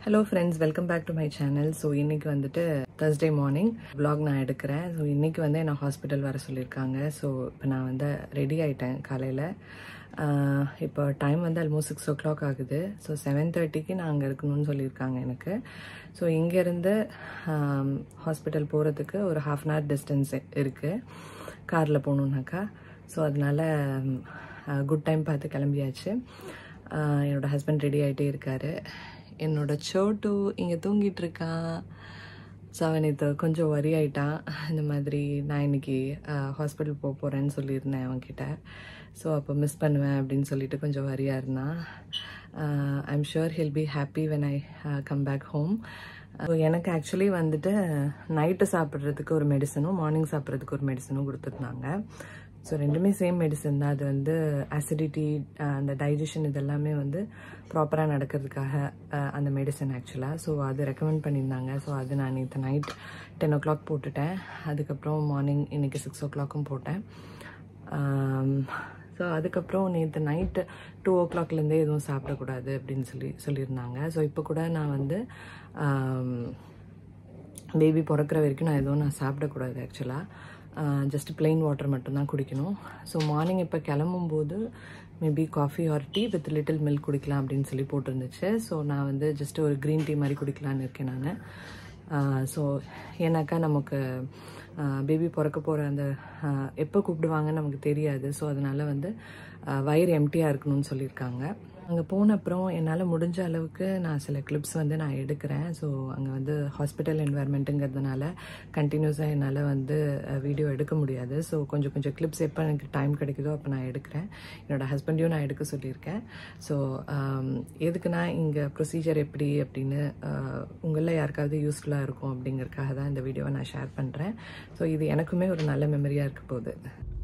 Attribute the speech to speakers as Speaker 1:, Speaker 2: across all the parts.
Speaker 1: hello friends welcome back to my channel so இன்னைக்கு வந்துட்டு Thursday morning vlog நான் எடுக்கிறேன் ஸோ இன்னைக்கு வந்து என்னை ஹாஸ்பிட்டல் வர சொல்லியிருக்காங்க ஸோ இப்போ நான் வந்து ரெடி ஆயிட்டேன் காலையில் இப்போ டைம் வந்து ஆல்மோஸ்ட் சிக்ஸ் ஓ கிளாக் ஆகுது ஸோ செவன் தேர்ட்டிக்கு நான் அங்கே இருக்கணும்னு சொல்லியிருக்காங்க எனக்கு ஸோ இங்கேருந்து ஹாஸ்பிட்டல் போகிறதுக்கு ஒரு ஹாஃப் அன் ஹவர் டிஸ்டன்ஸ் இருக்குது காரில் போகணுன்னாக்கா ஸோ அதனால குட் டைம் பார்த்து கிளம்பியாச்சு ஆஹ் என்னோட ஹஸ்பண்ட் ரெடி ஆகிட்டே இருக்காரு என்னோட சோட்டு இங்கே தூங்கிட்டு இருக்கான் ஸோ அவன் இது கொஞ்சம் வரி ஆயிட்டான் இந்த மாதிரி நான் இன்னைக்கு ஹாஸ்பிட்டல் போக போகிறேன்னு சொல்லியிருந்தேன் அவன்கிட்ட ஸோ அப்போ மிஸ் பண்ணுவேன் அப்படின்னு சொல்லிட்டு கொஞ்சம் வரியாக இருந்தான் I'm sure he'll be happy when I come back home எனக்கு ஆக்சுவலி வந்துட்டு நைட்டு சாப்பிட்றதுக்கு ஒரு மெடிசனும் மார்னிங் சாப்பிட்றதுக்கு ஒரு மெடிசனும் கொடுத்துருந்தாங்க ஸோ ரெண்டுமே சேம் மெடிசன் தான் அது வந்து அசிடிட்டி அந்த டைஜஷன் இதெல்லாமே வந்து ப்ராப்பராக நடக்கிறதுக்காக அஹ், அந்த மெடிசன் ஆக்சுவலாக ஸோ அது ரெக்கமெண்ட் பண்ணியிருந்தாங்க ஸோ அது நான் நேற்று நைட் டென் ஓ கிளாக் போட்டுட்டேன் அதுக்கப்புறம் மார்னிங் இன்னைக்கு சிக்ஸ் ஓ கிளாக்கும் போட்டேன் ஸோ அதுக்கப்புறம் நேற்று நைட்டு டூ ஓ கிளாக்லேருந்தே எதுவும் சாப்பிடக்கூடாது அப்படின்னு சொல்லி சொல்லியிருந்தாங்க ஸோ இப்போ கூட நான் வந்து பேபி பிறக்கிற வரைக்கும் நான் எதுவும் நான் சாப்பிடக்கூடாது ஆக்சுவலாக ஜஸ்ட் plain வாட்டர் மட்டும்தான் குடிக்கணும் ஸோ மார்னிங் இப்போ கிளம்பும்போது maybe coffee or tea with little milk குடிக்கலாம் அப்படின்னு சொல்லி போட்டிருந்துச்சு ஸோ நான் வந்து ஜஸ்ட் ஒரு க்ரீன் டீ மாதிரி குடிக்கலான்னு இருக்கேன் நான் ஸோ ஏன்னாக்கா நமக்கு பேபி பிறக்க போகிற அந்த எப்போ கூப்பிடுவாங்கன்னு நமக்கு தெரியாது ஸோ அதனால வந்து ஆஹ் வயிறு எம்டியாக இருக்கணும்னு சொல்லியிருக்காங்க அங்கே போன அப்புறம் என்னால் முடிஞ்ச அளவுக்கு நான் சில கிளிப்ஸ் வந்து நான் எடுக்கிறேன் ஸோ அங்கே வந்து ஹாஸ்பிட்டல் என்வாயர்மெண்ட்டுங்கிறதுனால கண்டினியூஸாக என்னால் வந்து வீடியோ எடுக்க முடியாது ஸோ கொஞ்சம் கொஞ்சம் கிளிப்ஸ் எப்போ எனக்கு டைம் கிடைக்குதோ அப்போ நான் எடுக்கிறேன் என்னோட ஹஸ்பண்டையும் நான் எடுக்க சொல்லியிருக்கேன் ஸோ எதுக்குன்னா இங்கே ப்ரொசீஜர் எப்படி அப்படின்னு உங்களில் யாருக்காவது யூஸ்ஃபுல்லாக இருக்கும் அப்படிங்கறதுக்காக தான் இந்த வீடியோவை நான் ஷேர் பண்ணுறேன் ஸோ இது எனக்குமே ஒரு நல்ல மெமரியாக இருக்க போகுது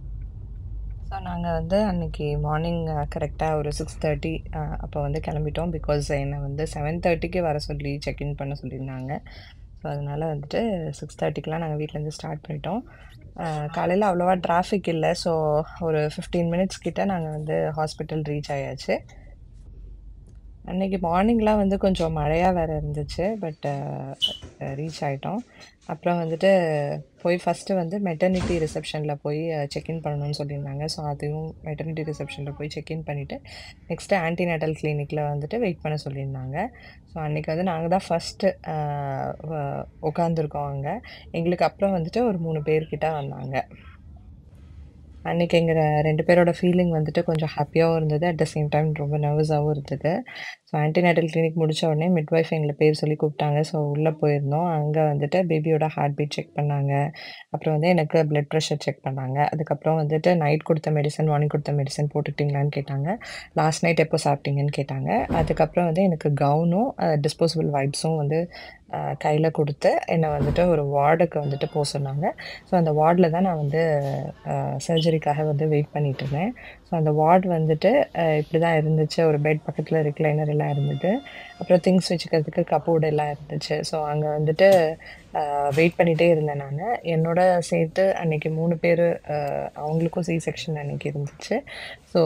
Speaker 1: ஸோ நாங்கள் வந்து அன்னைக்கு மார்னிங் கரெக்டாக ஒரு சிக்ஸ் தேர்ட்டி அப்போ வந்து கிளம்பிட்டோம் பிகாஸ் என்னை வந்து செவன் தேர்ட்டிக்கு வர சொல்லி செக்இன் பண்ண சொல்லியிருந்தாங்க ஸோ அதனால் வந்துட்டு சிக்ஸ் தேர்ட்டிக்கெலாம் நாங்கள் வீட்டிலேருந்து ஸ்டார்ட் பண்ணிட்டோம் காலையில் அவ்வளோவா டிராஃபிக் இல்லை ஸோ ஒரு ஃபிஃப்டீன் மினிட்ஸ் கிட்ட நாங்கள் வந்து ஹாஸ்பிட்டல் ரீச் ஆயாச்சு அன்னைக்கு மார்னிங்லாம் வந்து கொஞ்சம் மழையாக வேறு இருந்துச்சு பட் ரீச் ஆகிட்டோம் அப்புறம் வந்துட்டு போய் ஃபஸ்ட்டு வந்து மெட்டர்னிட்டி ரிசப்ஷனில் போய் செக்இன் பண்ணணும்னு சொல்லியிருந்தாங்க ஸோ அதையும் மெட்டர்னிட்டி ரிசப்ஷனில் போய் செக்இன் பண்ணிவிட்டு நெக்ஸ்ட்டு ஆன்டிநேட்டல் கிளினிக்கில் வந்துட்டு வெயிட் பண்ண சொல்லியிருந்தாங்க ஸோ அன்றைக்கி வந்து நாங்கள் தான் ஃபஸ்ட்டு உட்காந்துருக்கோம் அங்கே எங்களுக்கு அப்புறம் வந்துட்டு ஒரு மூணு பேர்கிட்ட வந்தாங்க அன்றைக்கி எங்கள் ரெண்டு பேரோட ஃபீலிங் வந்துட்டு கொஞ்சம் ஹாப்பியாகவும் இருந்தது அட் த சேம் டைம் ரொம்ப நர்வஸாகவும் இருந்தது ஸோ ஆன்டிநேட்டல் கிளினிக் முடிச்ச உடனே மிட்வைஃப் எங்களை பேர் சொல்லி கூப்பிட்டாங்க ஸோ உள்ளே போயிருந்தோம் அங்கே வந்துட்டு பேபியோட ஹார்ட் பீட் செக் பண்ணாங்க அப்புறம் வந்து எனக்கு பிளட் ப்ரெஷர் செக் பண்ணாங்க அதுக்கப்புறம் வந்துட்டு நைட் கொடுத்த மெடிசன் மார்னிங் கொடுத்த மெடிசன் போட்டுக்கிட்டீங்களான்னு கேட்டாங்க லாஸ்ட் நைட் எப்போ சாப்பிட்டீங்கன்னு கேட்டாங்க அதுக்கப்புறம் வந்து எனக்கு கவுனும் டிஸ்போசபிள் வைப்ஸும் வந்து கையில் கொடுத்து என்னை வந்துட்டு ஒரு வார்டுக்கு வந்துட்டு போக சொன்னாங்க ஸோ அந்த வார்டில் தான் நான் வந்து சர்ஜரிக்காக வந்து வெயிட் பண்ணிட்டு இருந்தேன் ஸோ அந்த வார்டு வந்துட்டு அஹ், இப்படி தான் இருந்துச்சு ஒரு பெட் பக்கத்தில் ரிக்ளைனர் எல்லாம் இருந்தது அப்புறம் திங்ஸ் வச்சுக்கிறதுக்கு கப்போர்டு எல்லாம் இருந்துச்சு ஸோ அங்கே வந்துட்டு வெயிட் பண்ணிகிட்டே இருந்தேன் நான் என்னோட சேர்த்து அன்னைக்கு மூணு பேர் அவங்களுக்கும் சி செக்ஷன் அன்னைக்கு இருந்துச்சு ஸோ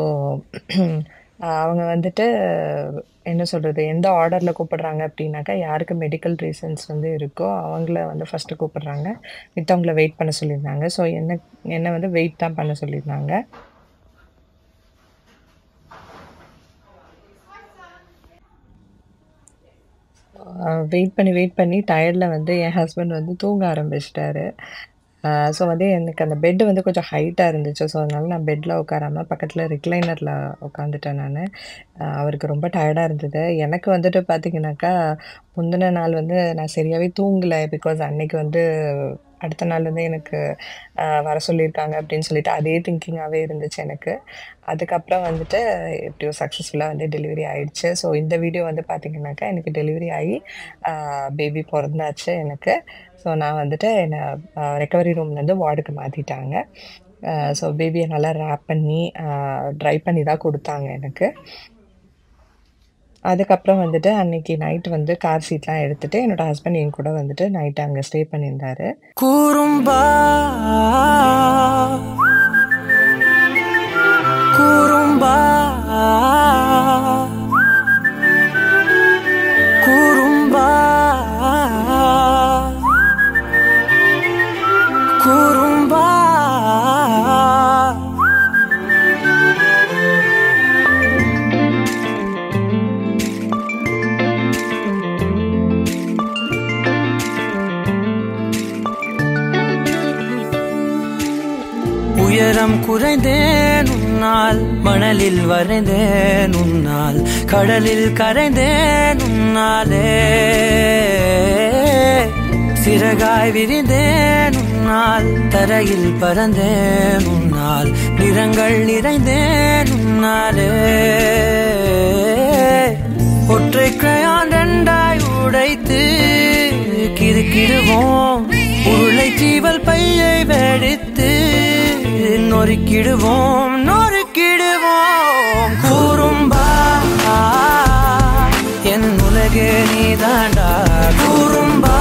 Speaker 1: அவங்க வந்துட்டு என்ன சொல்கிறது எந்த ஆர்டரில் கூப்பிடுறாங்க அப்படின்னாக்கா யாருக்கு மெடிக்கல் ரீசன்ஸ் வந்து இருக்கோ அவங்கள வந்து ஃபஸ்ட்டு கூப்பிடுறாங்க மித்தவங்கள வெயிட் பண்ண சொல்லியிருந்தாங்க ஸோ என்ன என்னை வந்து வெயிட் தான் பண்ண சொல்லியிருந்தாங்க வெயிட் பண்ணி வெயிட் பண்ணி டயர்டில் வந்து என் ஹஸ்பண்ட் வந்து தூங்க ஆரம்பிச்சிட்டாரு ஸோ வந்து எனக்கு அந்த பெட்டு வந்து கொஞ்சம் ஹைட்டாக இருந்துச்சு ஸோ அதனால நான் பெட்டில் உட்காராம பக்கத்தில் ரிக்ளைனரில் உட்காந்துட்டேன் நான் அவருக்கு ரொம்ப டயர்டாக இருந்தது எனக்கு வந்துட்டு பார்த்தீங்கன்னாக்கா முந்தின நாள் வந்து நான் சரியாகவே தூங்கலை பிகாஸ் அன்னைக்கு வந்து அடுத்த நாள் வந்து எனக்கு ஆஹ், வர சொல்லியிருக்காங்க அப்படின்னு சொல்லிட்டு அதே திங்கிங்காகவே இருந்துச்சு எனக்கு அதுக்கப்புறம் வந்துட்டு எப்படியோ சக்ஸஸ்ஃபுல்லாக வந்து டெலிவரி ஆயிடுச்சு ஸோ இந்த வீடியோ வந்து பார்த்தீங்கன்னாக்கா எனக்கு டெலிவரி ஆகி பேபி பிறந்தாச்சு எனக்கு ஸோ நான் வந்துட்டு என்னை ரெக்கவரி ரூம்லேருந்து வார்டுக்கு மாற்றிட்டாங்க ஸோ பேபியை நல்லா ரேப் பண்ணி ட்ரை பண்ணி தான் கொடுத்தாங்க எனக்கு அதுக்கப்புறம் வந்துட்டு அன்னைக்கு நைட் வந்து கார் சீட்லாம் எடுத்துட்டு என்னோட ஹஸ்பண்ட் என் கூட வந்துட்டு நைட் அங்கே ஸ்டே பண்ணியிருந்தாரு
Speaker 2: குறும்பா குறும்பா குறும்பா மனம் குறைந்தேன் உன்னால் மணலில் வரைந்தேன் உன்னால் கடலில் கரைந்தேன் உன்னாலே சிறகாய் விரிந்தேன் உன்னால் தரையில் பறந்தேன் உன்னால் நிறங்கள் நிறைந்தேன் உன்னாலே ஒற்றை கிரையான் ரெண்டாய் உடைத்து கிறுக்கிடுவோம் உருளை சீவல் பையை வெடித்து நொறுக்கிடுவோம் நொறுக்கிடுவோம் கூறும்பா என் உலகே நீதாண்டா கூறும்பா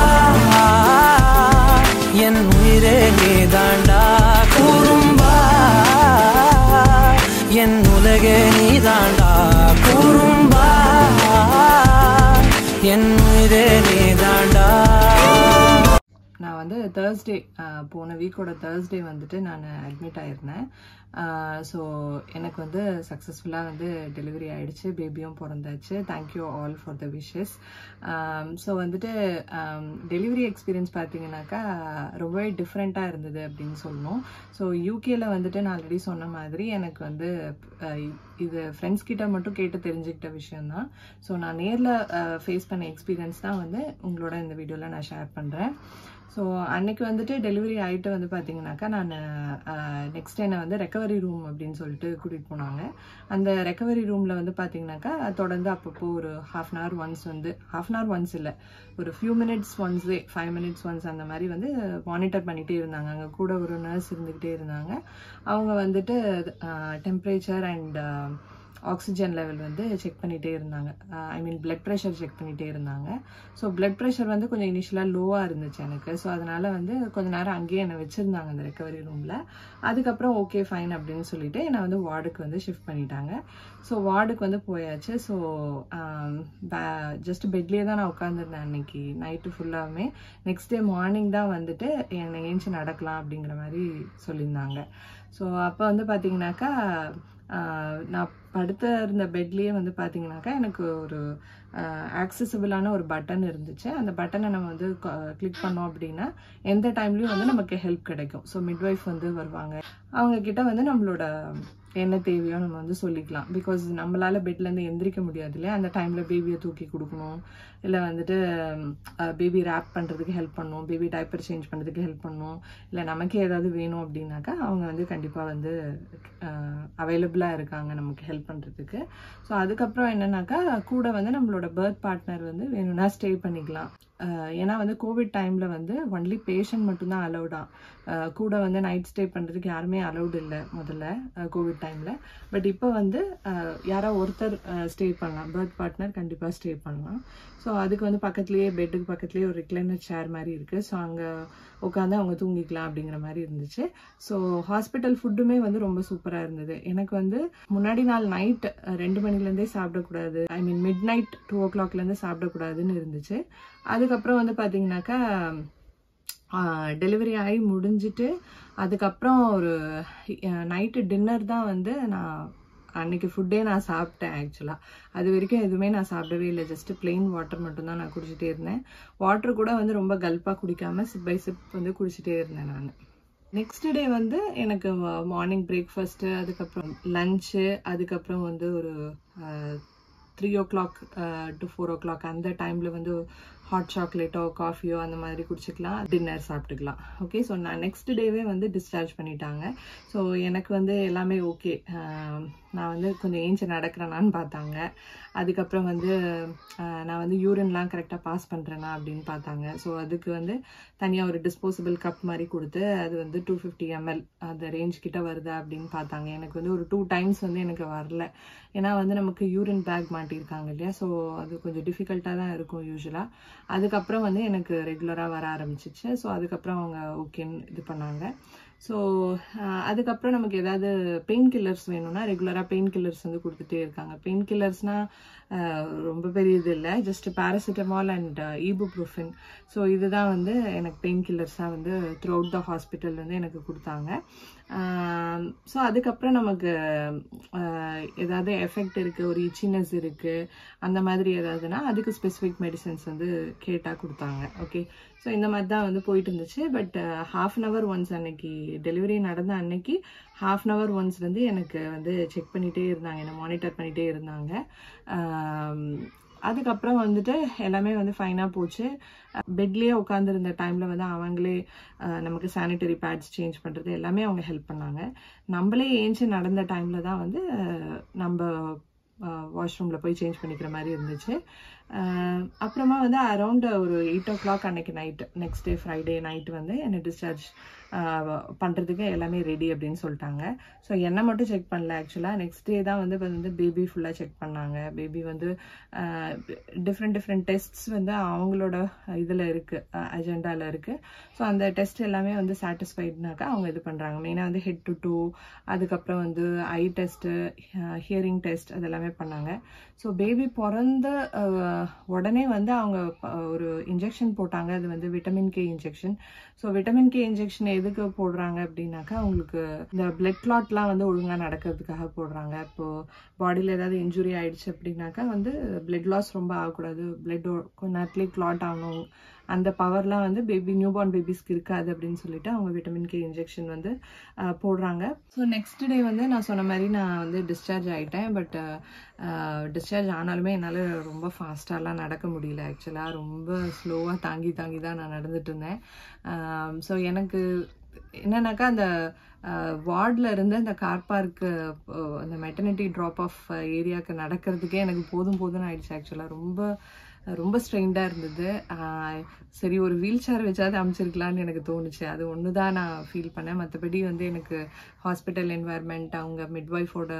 Speaker 2: என் உயிரே நீதாண்டா கூறும்பா என் உலகே நீதாண்டா கூறும்பா என் உயிரே நீதாண்டா
Speaker 1: நான் வந்து தேர்ஸ்டே போன வீக்கோட தேர்ஸ்டே வந்துட்டு நான் அட்மிட் ஆயிருந்தேன் ஸோ எனக்கு வந்து சக்ஸஸ்ஃபுல்லாக வந்து டெலிவரி ஆயிடுச்சு பேபியும் பிறந்தாச்சு thank you all for the wishes so வந்துட்டு டெலிவரி எக்ஸ்பீரியன்ஸ் பார்த்தீங்கன்னாக்கா ரொம்பவே டிஃப்ரெண்ட்டாக இருந்தது அப்படின்னு சொல்லணும் ஸோ யூகேல வந்துட்டு நான் ஆல்ரெடி சொன்ன மாதிரி எனக்கு வந்து அஹ், இது ஃப்ரெண்ட்ஸ் கிட்ட மட்டும் கேட்டு தெரிஞ்சுக்கிட்ட விஷயம்தான் ஸோ நான் நேரில் ஃபேஸ் பண்ண எக்ஸ்பீரியன்ஸ் தான் வந்து உங்களோட இந்த வீடியோவில் நான் ஷேர் பண்ணுறேன் ஸோ அன்னைக்கு வந்துட்டு டெலிவரி ஆகிட்டு வந்து பார்த்தீங்கன்னாக்கா நான் நெக்ஸ்ட் என்னை வந்து ரெக்கவரி ரூம் அப்படின்னு சொல்லிட்டு கூட்டிகிட்டு போனாங்க அந்த ரெக்கவரி ரூமில் வந்து பார்த்தீங்கன்னாக்கா தொடர்ந்து அப்பப்போ ஒரு ஹாஃப் அன் ஹவர் ஒன்ஸ் வந்து ஹாஃப் அன் ஹவர் ஒன்ஸ் இல்லை ஒரு ஃபியூ மினிட்ஸ் ஒன்ஸே ஃபைவ் மினிட்ஸ் ஒன்ஸ் அந்த மாதிரி வந்து மானிட்டர் பண்ணிகிட்டே இருந்தாங்க அங்கே கூட ஒரு நர்ஸ் இருந்துக்கிட்டே இருந்தாங்க அவங்க வந்துட்டு டெம்பரேச்சர் அண்ட் ஆக்சிஜன் லெவல் வந்து செக் பண்ணிகிட்டே இருந்தாங்க I mean blood pressure check பண்ணிகிட்டே இருந்தாங்க ஸோ பிளட் ப்ரெஷர் வந்து கொஞ்சம் இனிஷியலாக லோவாக இருந்துச்சு எனக்கு ஸோ அதனால வந்து கொஞ்ச நேரம் அங்கேயே என்னை வச்சுருந்தாங்க அந்த ரெக்கவரி ரூமில் அதுக்கப்புறம் ஓகே ஃபைன் அப்படின்னு சொல்லிட்டு என்னை வந்து வார்டுக்கு வந்து ஷிஃப்ட் பண்ணிட்டாங்க ஸோ வார்டுக்கு வந்து போயாச்சு ஸோ ஜஸ்ட் பெட்லேயே தான் நான் உட்காந்துருந்தேன் அன்னைக்கு நைட்டு ஃபுல்லாகவே நெக்ஸ்ட் டே மார்னிங் தான் வந்துட்டு என்னை ஏஞ்சி நடக்கலாம் அப்படிங்கிற மாதிரி சொல்லியிருந்தாங்க ஸோ அப்போ வந்து பார்த்தீங்கன்னாக்கா ஆஹ் நான் படுத்த இருந்த பெட்லேயே வந்து பார்த்தீங்கன்னாக்கா எனக்கு ஒரு ஆக்சசபிளான ஒரு பட்டன் இருந்துச்சு அந்த பட்டனை நம்ம வந்து கிளிக் பண்ணோம் அப்படின்னா எந்த டைம்லையும் வந்து நமக்கு ஹெல்ப் கிடைக்கும் ஸோ மிட்வைஃப் வந்து வருவாங்க அவங்க கிட்ட வந்து நம்மளோட என்ன தேவையோ நம்ம வந்து சொல்லிக்கலாம் பிகாஸ் நம்மளால பெட்லேருந்து எந்திரிக்க முடியாது இல்லையா அந்த டைமில் பேபியை தூக்கி கொடுக்கணும் இல்லை வந்துட்டு பேபி ரேப் பண்ணுறதுக்கு ஹெல்ப் பண்ணணும் பேபி டைப்பர் சேஞ்ச் பண்ணுறதுக்கு ஹெல்ப் பண்ணணும் இல்லை நமக்கு ஏதாவது வேணும் அப்படின்னாக்கா அவங்க வந்து கண்டிப்பாக வந்து அவைலபிளாக இருக்காங்க நமக்கு ஹெல்ப் பண்ணுறதுக்கு ஸோ அதுக்கப்புறம் என்னன்னாக்கா கூட வந்து நம்மளோட பர்த் பார்ட்னர் வந்து வேணும்னா ஸ்டே பண்ணிக்கலாம் அஹ் ஏன்னா வந்து கோவிட் டைமில் வந்து ஒன்லி பேஷண்ட் மட்டும்தான் அலௌடா கூட வந்து நைட் ஸ்டே பண்ணுறதுக்கு யாருமே அலௌட் இல்லை முதல்ல கோவிட் டைமில் பட் இப்போ வந்து அஹ், யாரோ ஒருத்தர் ஸ்டே பண்ணலாம் பர்த் பார்ட்னர் கண்டிப்பாக ஸ்டே பண்ணலாம் ஸோ அதுக்கு வந்து பக்கத்துலேயே பெட்டுக்கு பக்கத்துலேயே ஒரு ரிக்ளைனர் சேர் மாதிரி இருக்குது ஸோ அங்கே உட்காந்து அவங்க தூங்கிக்கலாம் அப்படிங்கிற மாதிரி இருந்துச்சு ஸோ ஹாஸ்பிட்டல் ஃபுட்டுமே வந்து ரொம்ப சூப்பராக இருந்தது எனக்கு வந்து முன்னாடி நாள் நைட் ரெண்டு மணிலேருந்தே சாப்பிடக்கூடாது I mean midnight two ஓ கிளாக்லேருந்து சாப்பிடக்கூடாதுன்னு இருந்துச்சு அதுக்கப்புறம் வந்து பார்த்தீங்கன்னாக்கா டெலிவரி ஆகி முடிஞ்சிட்டு அதுக்கப்புறம் ஒரு நைட்டு டின்னர் தான் வந்து நான் அன்னைக்கு ஃபுட்டே நான் சாப்பிட்டேன் ஆக்சுவலாக அது வரைக்கும் எதுவுமே நான் சாப்பிடவே இல்லை ஜஸ்ட் plain வாட்டர் மட்டும்தான் நான் குடிச்சிட்டே இருந்தேன் வாட்டர் கூட வந்து ரொம்ப கல்ப்பாக குடிக்காம சிப் பை சிப் வந்து குடிச்சிட்டே இருந்தேன் நான் நெக்ஸ்ட் டே வந்து எனக்கு மார்னிங் பிரேக்ஃபாஸ்ட்டு அதுக்கப்புறம் லஞ்சு அதுக்கப்புறம் வந்து ஒரு three o'clock to four o'clock அந்த டைமில் வந்து ஹாட் சாக்லேட்டோ காஃபியோ அந்த மாதிரி குடிச்சிக்கலாம் டின்னர் சாப்பிட்டுக்கலாம் ஓகே ஸோ நான் நெக்ஸ்ட் டேவே வந்து டிஸ்சார்ஜ் பண்ணிட்டாங்க ஸோ எனக்கு வந்து எல்லாமே ஓகே நான் வந்து கொஞ்சம் ஏஞ்சி நடக்கிறேனான்னு பார்த்தாங்க அதுக்கப்புறம் வந்து ஆஹ், நான் வந்து யூரின்லாம் கரெக்டாக பாஸ் பண்ணுறேனா அப்படின்னு பார்த்தாங்க ஸோ அதுக்கு வந்து தனியாக ஒரு டிஸ்போசபிள் கப் மாதிரி கொடுத்து அது வந்து டூ ஃபிஃப்டி எம்எல் அந்த ரேஞ்ச் கிட்ட வருதா அப்படின்னு பார்த்தாங்க எனக்கு வந்து ஒரு டூ டைம்ஸ் வந்து எனக்கு வரல ஏன்னா வந்து நமக்கு யூரின் பேக் மாட்டியிருக்காங்க இல்லையா ஸோ அது கொஞ்சம் டிஃபிகல்ட்டாக தான் இருக்கும் யூஸ்வலாக அதுக்கப்புறம் வந்து எனக்கு ரெகுலராக வர ஆரம்பிச்சிச்சு ஸோ அதுக்கப்புறம் அவங்க ஓகேன்னு இது பண்ணாங்க ஸோ அதுக்கப்புறம் நமக்கு ஏதாவது பெயின் கில்லர்ஸ் வேணும்னா ரெகுலராக பெயின் கில்லர்ஸ் வந்து கொடுத்துட்டே இருக்காங்க பெயின் கில்லர்ஸ்னால் ரொம்ப பெரிய இது இல்லை just paracetamol and ibuprofen so இதுதான் வந்து எனக்கு பெயின் கில்லர்ஸாக வந்து த்ரூ அவுட் த ஹாஸ்பிட்டல் வந்து எனக்கு கொடுத்தாங்க ஸோ அதுக்கப்புறம் நமக்கு ஆஹ், ஏதாவது எஃபெக்ட் இருக்குது ஒரு இச்சினஸ் இருக்குது அந்த மாதிரி ஏதாவதுன்னா அதுக்கு ஸ்பெசிஃபிக் மெடிசன்ஸ் வந்து கேட்டால் கொடுத்தாங்க ஓகே ஸோ இந்த மாதிரி தான் வந்து போயிட்டு இருந்துச்சு but half an hour once அன்னைக்கு டெலிவரி நடந்த அன்னைக்கு ஹாஃப் அன் ஹவர் ஒன்ஸ் வந்து எனக்கு வந்து செக் பண்ணிகிட்டே இருந்தாங்க என்னை மானிட்டர் பண்ணிகிட்டே இருந்தாங்க ஆம், அதுக்கப்புறம் வந்துட்டு எல்லாமே வந்து ஃபைனாக போச்சு பெட்லேயே உட்காந்துருந்த டைமில் வந்து அவங்களே அஹ், நமக்கு சானிட்டரி பேட்ஸ் சேஞ்ச் பண்ணுறது எல்லாமே அவங்க ஹெல்ப் பண்ணாங்க நம்மளே ஏஞ்சி நடந்த டைமில் தான் வந்து அஹ், நம்ம வாஷ்ரூமில் போய் சேஞ்ச் பண்ணிக்கிற மாதிரி இருந்துச்சு அஹ், அப்புறமா வந்து அரௌண்ட் ஒரு எயிட் ஓ கிளாக் அன்னைக்கு night next day Friday night வந்து என்னை டிஸ்சார்ஜ் பண்ணுறதுக்கு எல்லாமே ரெடி அப்படின்னு சொல்லிட்டாங்க ஸோ என்னை மட்டும் செக் பண்ணல ஆக்சுவலாக நெக்ஸ்ட் டே தான் வந்து இப்ப வந்து பேபி ஃபுல்லாக செக் பண்ணாங்க பேபி வந்து டிஃப்ரெண்ட் டிஃப்ரெண்ட் டெஸ்ட்ஸ் வந்து அவங்களோட இதில் இருக்குது அஜெண்டாவில் இருக்குது ஸோ அந்த டெஸ்ட் எல்லாமே வந்து சாட்டிஸ்ஃபைட்னாக்கா அவங்க இது பண்ணுறாங்க மெயினாக வந்து ஹெட் டு டூ அதுக்கப்புறம் வந்து ஐ டெஸ்ட்டு ஹியரிங் டெஸ்ட் அதெல்லாமே பண்ணாங்க ஸோ பேபி பிறந்த அஹ், உடனே வந்து அவங்க ப- ஒரு இன்ஜெக்ஷன் போட்டாங்க அது வந்து vitamin K injection so vitamin K injection எதுக்கு போடுறாங்க அப்படின்னாக்கா அவங்களுக்கு இந்த பிளட் கிளாட்லாம் வந்து ஒழுங்காக நடக்கிறதுக்காக போடுறாங்க இப்போ பாடியில் ஏதாவது இன்ஜுரி ஆயிடுச்சு அப்படின்னாக்கா வந்து பிளட் லாஸ் ரொம்ப ஆகக்கூடாது பிளட் கொஞ்ச நேரத்துலேயே கிளாட் ஆகணும் அந்த பவர்லாம் வந்து பேபி நியூ பார்ன் பேபிஸ்க்கு இருக்காது அப்படின்னு சொல்லிட்டு அவங்க விட்டமின் கே இன்ஜெக்ஷன் வந்து அஹ், போடுறாங்க ஸோ நெக்ஸ்ட் டே வந்து நான் சொன்ன மாதிரி நான் வந்து டிஸ்சார்ஜ் ஆகிட்டேன் பட் டிஸ்சார்ஜ் ஆனாலுமே என்னால் ரொம்ப ஃபாஸ்ட்டாலாம் நடக்க முடியல ஆக்சுவலாக ரொம்ப ஸ்லோவாக தாங்கி தாங்கி தான் நான் நடந்துட்டு இருந்தேன் ஸோ எனக்கு என்னன்னாக்கா அந்த வார்டில் இருந்து அந்த கார் பார்க்கு அந்த மெட்டர்னிட்டி ட்ராப் ஆஃப் ஏரியாவுக்கு நடக்கிறதுக்கே எனக்கு போதும் போதும்னு ஆயிடுச்சு ஆக்சுவலாக ரொம்ப ரொம்ப ஸ்ட்ரெயின்டாக இருந்தது ஆஹ் சரி ஒரு வீல் சேர் வச்சாவது அமைச்சிருக்கலான்னு எனக்கு தோணுச்சு அது ஒன்று தான் நான் ஃபீல் பண்ணேன் மற்றபடி வந்து எனக்கு ஹாஸ்பிட்டல் என்வாயர்மெண்ட் அவங்க மிட்வைஃபோட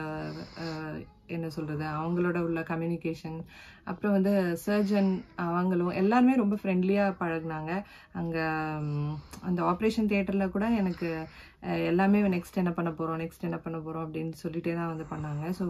Speaker 1: என்ன சொல்கிறது அவங்களோட உள்ள கம்யூனிகேஷன் அப்புறம் வந்து சர்ஜன் அவங்களும் எல்லாருமே ரொம்ப ஃப்ரெண்ட்லியாக பழகுனாங்க அங்கே அந்த ஆப்ரேஷன் தியேட்டரில் கூட எனக்கு அஹ், எல்லாமே நெக்ஸ்ட் என்ன பண்ண போகிறோம் நெக்ஸ்ட் என்ன பண்ண போகிறோம் அப்படின்னு சொல்லிட்டே தான் வந்து பண்ணாங்க ஸோ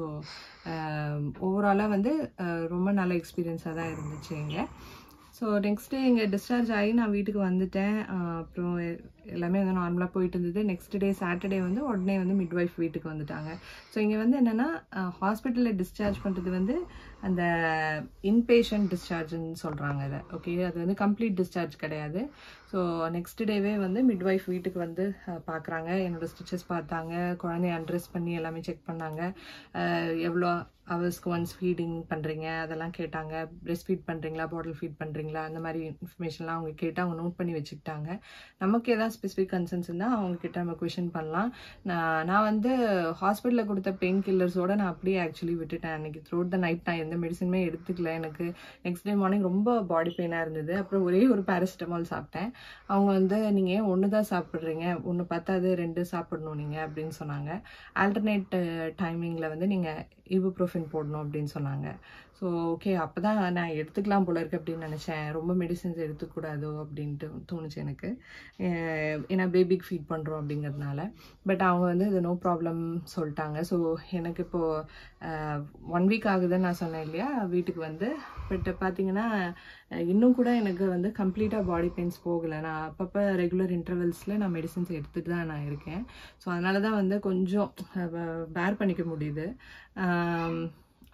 Speaker 1: ஓவராலாக வந்து அஹ், ரொம்ப நல்ல எக்ஸ்பீரியன்ஸாக தான் இருந்துச்சு இங்கே ஸோ நெக்ஸ்ட் டே இங்கே டிஸ்சார்ஜ் ஆகி நான் வீட்டுக்கு வந்துட்டேன் அஹ் அப்புறம் எ- எல்லாமே வந்து நார்மலாக போயிட்டு இருந்தது நெக்ஸ்ட் டே சாட்டர்டே வந்து உடனே வந்து மிட்வைஃப் வீட்டுக்கு வந்துட்டாங்க ஸோ இங்கே வந்து என்னென்னா ஹாஸ்பிட்டலில் டிஸ்சார்ஜ் பண்ணுறது வந்து அந்த இன்பேஷண்ட் டிஸ்சார்ஜ்னு சொல்கிறாங்க அதை ஓகே அது வந்து கம்ப்ளீட் டிஸ்சார்ஜ் கிடையாது ஸோ நெக்ஸ்ட் டேவே வந்து மிட்வைஃப் வீட்டுக்கு வந்து பார்க்குறாங்க என்னோட ஸ்டிச்சஸ் பார்த்தாங்க குழந்தைய அட்ரஸ் பண்ணி எல்லாமே செக் பண்ணாங்க அஹ் எவ்வளோ ஹவர்ஸ்க்கு ஒன்ஸ் ஃபீடிங் பண்ணுறீங்க அதெல்லாம் கேட்டாங்க பிரெஸ்ட் ஃபீட் பண்ணுறீங்களா பாட்டில் ஃபீட் பண்ணுறீங்களா அந்த மாதிரி இன்ஃபர்மேஷன்லாம் அவங்க கேட்டு அவங்க நோட் பண்ணி வச்சுக்கிட்டாங்க நமக்கு ஏதாவது ஸ்பெசிஃபிக் கன்சர்ன்ஸ் இருந்தால் அவங்க கிட்ட நம்ம கொஷின் பண்ணலாம் நான் நான் வந்து ஹாஸ்பிட்டலில் கொடுத்த பெயின் கில்லர்ஸோட நான் அப்படியே ஆக்சுவலி விட்டுட்டேன் அன்னைக்கு த்ரூட் த நைட் நான் எந்த மெடிசனுமே எடுத்துக்கல எனக்கு நெக்ஸ்ட் டே மார்னிங் ரொம்ப பாடி பெயினாக இருந்தது அப்புறம் ஒரே ஒரு பேராசிட்டமால் சாப்பிட்டேன் அவங்க வந்து நீங்கள் ஏன் ஒன்று தான் சாப்பிட்றீங்க ஒன்று பத்தாது ரெண்டு சாப்பிடணும் நீங்கள் அப்படின்னு சொன்னாங்க ஆல்டர்னேட் டைமிங்கில் வந்து நீங்கள் இபுப்ரோஃபின் போடணும் அப்படின்னு சொன்னாங்க ஸோ ஓகே அப்போ தான் நான் எடுத்துக்கலாம் போல இருக்கு அப்படின்னு நினச்சேன் ரொம்ப மெடிசின்ஸ் எடுத்துக்கூடாதோ அப்படின்ட்டு தோணுச்சு எனக்கு அஹ் ஏன்னா பேபிக்கு ஃபீட் பண்ணுறோம் அப்படிங்கிறதுனால பட் அவங்க வந்து இது நோ ப்ராப்ளம் சொல்லிட்டாங்க ஸோ எனக்கு இப்போது ஒன் வீக் ஆகுதுன்னு நான் சொன்னேன் இல்லையா வீட்டுக்கு வந்து பட் பார்த்தீங்கன்னா அஹ் இன்னும் கூட எனக்கு வந்து கம்ப்ளீட்டாக பாடி பெயின்ஸ் போகலை நான் அப்பப்போ ரெகுலர் இன்டர்வல்ஸில் நான் மெடிசின்ஸ் எடுத்துகிட்டு தான் நான் இருக்கேன் ஸோ அதனால தான் வந்து கொஞ்சம் பேர் பண்ணிக்க முடியுது ஆம்,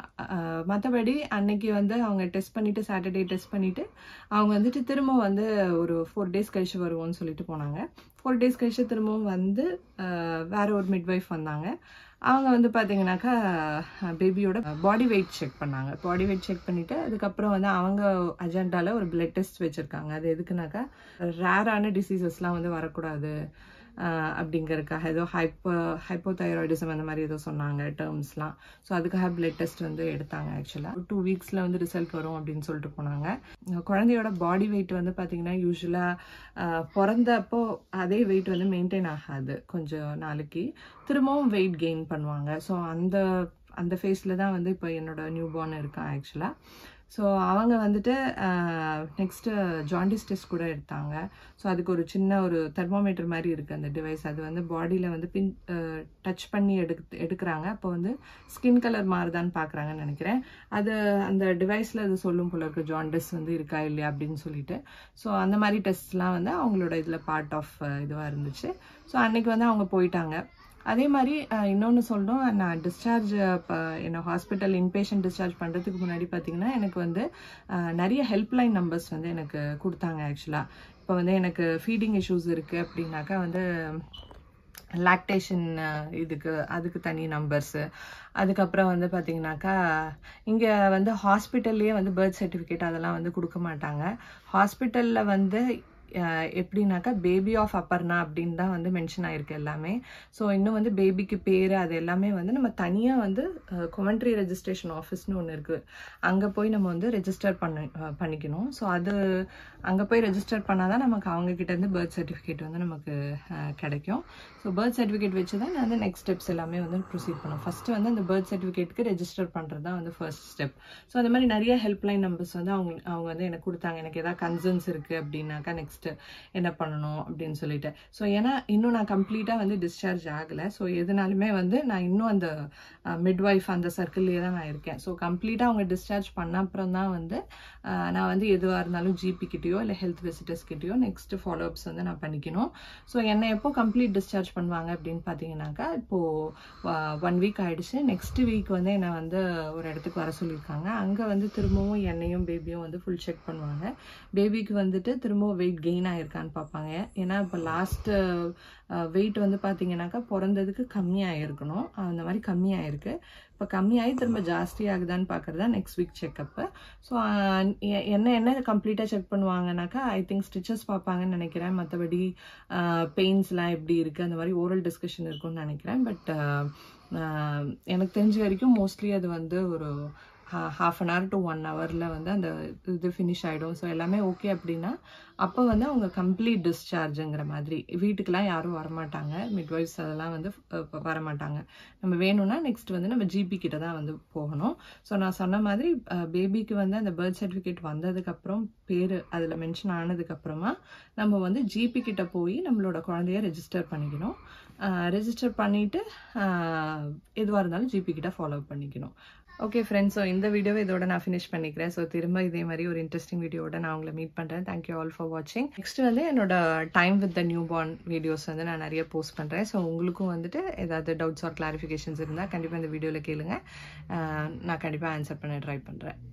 Speaker 1: மற்றபடி அன்னைக்கு வந்து அவங்க டெஸ்ட் பண்ணிட்டு சாட்டர்டே டெஸ்ட் பண்ணிட்டு அவங்க வந்துட்டு திரும்ப வந்து ஒரு ஃபோர் டேஸ் கழிச்சு வருவோம்னு சொல்லிட்டு போனாங்க ஃபோர் டேஸ் கழிச்சு திரும்பவும் வந்து அஹ், வேற ஒரு மிட்வைஃப் வந்தாங்க அவங்க வந்து பார்த்தீங்கன்னாக்கா பேபியோட பாடி வெயிட் செக் பண்ணாங்க பாடி வெயிட் செக் பண்ணிட்டு அதுக்கப்புறம் வந்து அவங்க அஜெண்டால ஒரு பிளட் டெஸ்ட் வச்சிருக்காங்க அது எதுக்குனாக்கா ரேரான டிசீசஸ்லாம் வந்து வரக்கூடாது ஆஹ் அப்படிங்கறதுக்காக ஏதோ ஹைப்போ ஹைப்போதைராய்டிசம் அந்த மாதிரி ஏதோ சொன்னாங்க டேர்ம்ஸ்லாம் ஸோ அதுக்காக பிளட் டெஸ்ட் வந்து எடுத்தாங்க ஆக்சுவலாக டூ வீக்ஸில் வந்து ரிசல்ட் வரும் அப்படின்னு சொல்லிட்டு போனாங்க அஹ் குழந்தையோட பாடி வெயிட் வந்து பார்த்தீங்கன்னா யூஸ்வலாக பிறந்தப்போ அதே வெயிட் வந்து மெயின்டைன் ஆகாது கொஞ்சம் நாளைக்கு திரும்பவும் வெயிட் கெயின் பண்ணுவாங்க ஸோ அந்த அந்த ஃபேஸில் தான் வந்து இப்போ என்னோட நியூ பார்ன் இருக்கான் ஆக்சுவலாக ஸோ அவங்க வந்துட்டு நெக்ஸ்ட்டு ஜாண்டிஸ் டெஸ்ட் கூட எடுத்தாங்க ஸோ அதுக்கு ஒரு சின்ன ஒரு தெர்மோமீட்டர் மாதிரி இருக்குது அந்த டிவைஸ் அது வந்து பாடியில் வந்து பின் டச் பண்ணி எடுத்து எடுக்கிறாங்க அப்போ வந்து ஸ்கின் கலர் மாறுதான்னு பார்க்குறாங்கன்னு நினைக்கிறேன் அது அந்த டிவைஸில் அது சொல்லும் போல இருக்கு ஜாண்டிஸ் வந்து இருக்கா இல்லையா அப்படின்னு சொல்லிட்டு ஸோ அந்த மாதிரி டெஸ்ட்லாம் வந்து அவங்களோட இதில் பார்ட் ஆஃப் இதுவாக இருந்துச்சு ஸோ அன்னைக்கு வந்து அவங்க போயிட்டாங்க அதே மாதிரி இன்னொன்று சொல்லணும் நான் டிஸ்சார்ஜ் என்ன ஹாஸ்பிட்டல் இன்பேஷண்ட் டிஸ்சார்ஜ் பண்ணுறதுக்கு முன்னாடி பார்த்தீங்கன்னா எனக்கு வந்து அஹ், நிறைய ஹெல்ப்லைன் நம்பர்ஸ் வந்து எனக்கு கொடுத்தாங்க ஆக்சுவலாக இப்போ வந்து எனக்கு ஃபீடிங் இஷ்யூஸ் இருக்குது அப்படின்னாக்கா வந்து லாக்டேஷன் இதுக்கு அதுக்கு தனி நம்பர்ஸு அதுக்கப்புறம் வந்து பார்த்தீங்கன்னாக்கா இங்கே வந்து ஹாஸ்பிட்டல்லையே வந்து பர்த் சர்டிஃபிகேட் அதெல்லாம் வந்து கொடுக்க மாட்டாங்க ஹாஸ்பிட்டலில் வந்து அஹ், எப்படின்னாக்கா பேபி ஆஃப் அப்பர்னா அப்படின்னு தான் வந்து மென்ஷன் ஆயிருக்கு எல்லாமே ஸோ இன்னும் வந்து பேபிக்கு பேர் அது எல்லாமே வந்து நம்ம தனியாக வந்து கொமெண்ட்ரி ரெஜிஸ்ட்ரேஷன் ஆஃபீஸ்னு ஒன்று இருக்குது அங்கே போய் நம்ம வந்து ரெஜிஸ்டர் பண்ண அஹ், பண்ணிக்கணும் ஸோ அது அங்கே போய் ரெஜிஸ்டர் பண்ணால் தான் நமக்கு அவங்க கிட்ட இருந்து பர்த் சர்டிஃபிகேட் வந்து நமக்கு அஹ், கிடைக்கும் ஸோ பர்த் சர்டிஃபிகேட் வச்சு தான் நான் வந்து நெக்ஸ்ட் ஸ்டெப்ஸ் எல்லாமே வந்து ப்ரொசீட் பண்ணும் ஃபஸ்ட்டு வந்து அந்த பர்த் சர்டிஃபிகேட்க்கு ரெஜிஸ்டர் பண்ணுறது தான் வந்து ஃபர்ஸ்ட் ஸ்டெப் ஸோ அந்த மாதிரி நிறைய ஹெல்ப்லைன் நம்பர்ஸ் வந்து அவங்க அவங்க வந்து எனக்கு கொடுத்தாங்க எனக்கு ஏதாவது கன்சர்ன்ஸ் இருக்குது அப்படின்னாக்கா நெக்ஸ்ட்டு என்ன பண்ணணும் அப்படின்னு சொல்லிட்டு ஸோ ஏன்னா இன்னும் நான் கம்ப்ளீட்டாக வந்து டிஸ்சார்ஜ் ஆகலை ஸோ எதுனாலுமே வந்து நான் இன்னும் அந்த மிட்வைஃப் அந்த சர்க்கிள்லேயே தான் நான் இருக்கேன் ஸோ கம்ப்ளீட்டாக அவங்க டிஸ்சார்ஜ் பண்ண அப்புறம் தான் வந்து அஹ், நான் வந்து எதுவாக இருந்தாலும் ஜிபி கிட்டேயோ இல்லை ஹெல்த் விசிட்டர்ஸ் கிட்டேயோ நெக்ஸ்ட் ஃபாலோஅப்ஸ் வந்து நான் பண்ணிக்கணும் ஸோ என்னை எப்போ கம்ப்ளீட் டிஸ்சார்ஜ் பண்ணுவாங்க அப்படின்னு பார்த்தீங்கன்னாக்கா இப்போது ஒன் வீக் ஆயிடுச்சு நெக்ஸ்ட் வீக் வந்து என்னை வந்து ஒரு இடத்துக்கு வர சொல்லியிருக்காங்க அங்கே வந்து திரும்பவும் என்னையும் பேபியும் வந்து ஃபுல் செக் பண்ணுவாங்க பேபிக்கு வந்துட்டு திரும்பவும் வெயிட் கெயின் ஆயிருக்கான்னு பார்ப்பாங்க ஏன்னா இப்போ லாஸ்ட்டு வெயிட் வந்து பார்த்தீங்கன்னாக்கா பிறந்ததுக்கு கம்மியாக இருக்கணும் அந்த மாதிரி கம்மியாயிருக்கு இப்போ கம்மியாகி திரும்ப ஜாஸ்தி ஆகுதான்னு பார்க்குறது தான் நெக்ஸ்ட் வீக் செக்கப்பு ஸோ என்ன என்ன கம்ப்ளீட்டாக செக் பண்ணுவாங்கனாக்கா ஐ திங்க் ஸ்டிச்சஸ் பார்ப்பாங்கன்னு நினைக்கிறேன் மற்றபடி பெயின்ஸ்லாம் எப்படி இருக்குது அந்த மாதிரி ஓரல் டிஸ்கஷன் இருக்கும்னு நினைக்கிறேன் பட் எனக்கு தெரிஞ்ச வரைக்கும் மோஸ்ட்லி அது வந்து ஒரு half an hour to one ஹவரில் வந்து அந்த இது ஃபினிஷ் ஆகிடும் ஸோ எல்லாமே ஓகே அப்படின்னா அப்போ வந்து அவங்க கம்ப்ளீட் டிஸ்சார்ஜுங்கிற மாதிரி வீட்டுக்கெலாம் யாரும் வரமாட்டாங்க மிட்வைஃப்ஸ் அதெல்லாம் வந்து அஹ், வரமாட்டாங்க நம்ம வேணும்னா நெக்ஸ்ட் வந்து நம்ம ஜிபி கிட்ட தான் வந்து போகணும் ஸோ நான் சொன்ன மாதிரி பேபிக்கு வந்து அந்த பர்த் சர்டிஃபிகேட் வந்ததுக்கப்புறம் பேர் அதில் மென்ஷன் ஆனதுக்கப்புறமா நம்ம வந்து ஜிபி கிட்ட போய் நம்மளோட குழந்தைய ரெஜிஸ்டர் பண்ணிக்கணும் ரெஜிஸ்டர் பண்ணிவிட்டு எதுவாக இருந்தாலும் ஜிபி கிட்ட ஃபாலோ பண்ணிக்கணும் ஓகே ஃப்ரெண்ட்ஸ் ஸோ இந்த வீடியோவை இதோட நான் ஃபினிஷ் பண்ணிக்கிறேன் ஸோ திரும்ப இதே மாதிரி ஒரு இன்ட்ரெஸ்டிங் வீடியோட நான் உங்களை மீட் பண்ணுறேன் தேங்க்யூ ஆல் ஃபார் வாட்சிங் நெக்ஸ்ட் வந்து என்னோட time with the newborn videos வந்து நான் நிறைய போஸ்ட் பண்ணுறேன் ஸோ உங்களுக்கும் வந்துட்டு ஏதாவது டவுட்ஸ் ஆர் கிளாரிஃபிகேஷன்ஸ் இருந்தால் கண்டிப்பாக இந்த வீடியோவில் கேளுங்க அஹ் நான் கண்டிப்பாக ஆன்சர் பண்ண ட்ரை பண்ணுறேன்